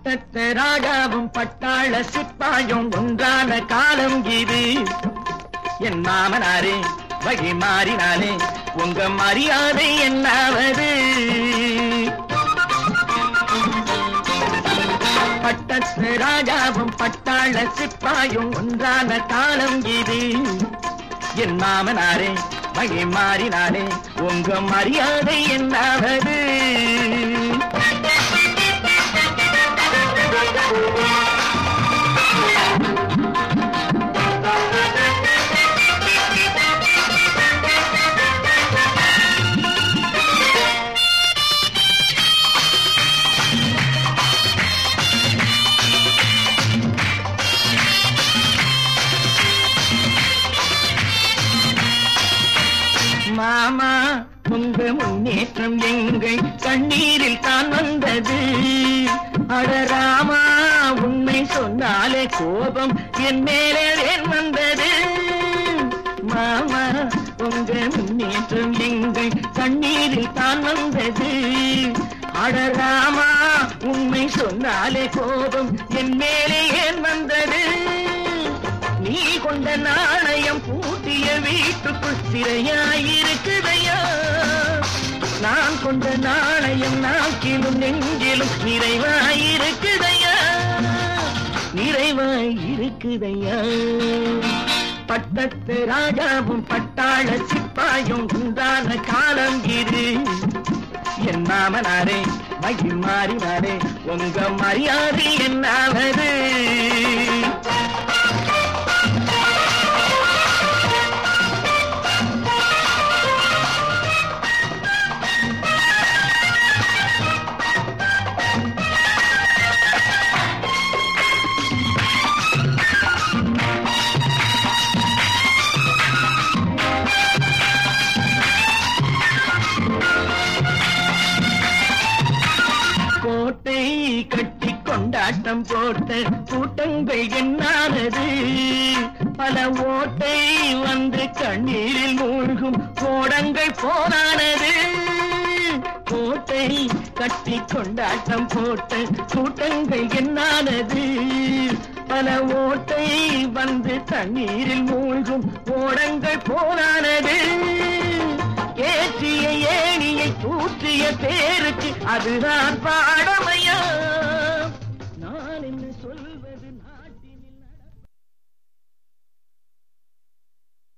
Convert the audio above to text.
பட்டத்து ராஜாவும் பட்டாள சிப்பாயும் ஒன்றான காலம் இது என் மாமனாரே வழி மாறினாலே உங்க மரியாதை என்னாவது பட்டத்து ராஜாவும் பட்டாள சிப்பாயும் ஒன்றான காலம் இது என் மாமனாரே வழி மாறினாலே உங்க மரியாதை என்னாவது மாமா உங்க முன்னேற்றம் எங்கள் கண்ணீரில் தான் வந்தது அடராமா உண்மை சொன்னாலே கோபம் என் மேலே ஏன் வந்தது மாமா உங்க முன்னேற்றம் எங்கள் கண்ணீரில் தான் வந்தது அடராமா உண்மை சொன்னாலே கோபம் என் மேலே ஏன் வந்தது நீ கொண்ட நாணயம் பூட்டிய வீட்டுக்குள் சிறையாயிருக்குதையா நான் கொண்ட நாணயம் நாக்கிலும் நெஞ்சிலும் நிறைவாயிருக்குதையா நிறைவாயிருக்குதையா பட்டத்து ராஜாவும் பட்டாள சிப்பாயும் உண்டான காலம் இது என் மாமனாரே மகி மாறினாரே உங்க மரியாதை என்னாவது கோட்டை கட்டி கொண்டாட்டம் போட்ட கூட்டங்கள் என்னானது பல ஓட்டை வந்து கண்ணீரில் மூழ்கும் கோடங்கள் போனானது கோட்டை கட்டி கொண்டாட்டம் போட்ட கூட்டங்கள் என்னானது பல ஓட்டை வந்து தண்ணீரில் மூழ்கும் ஓடங்கள் போனானது ஏற்றிய ஏணியை தூற்றிய பேருக்கு அதுதான் பாடமையா நான் என்ன சொல்வது நான்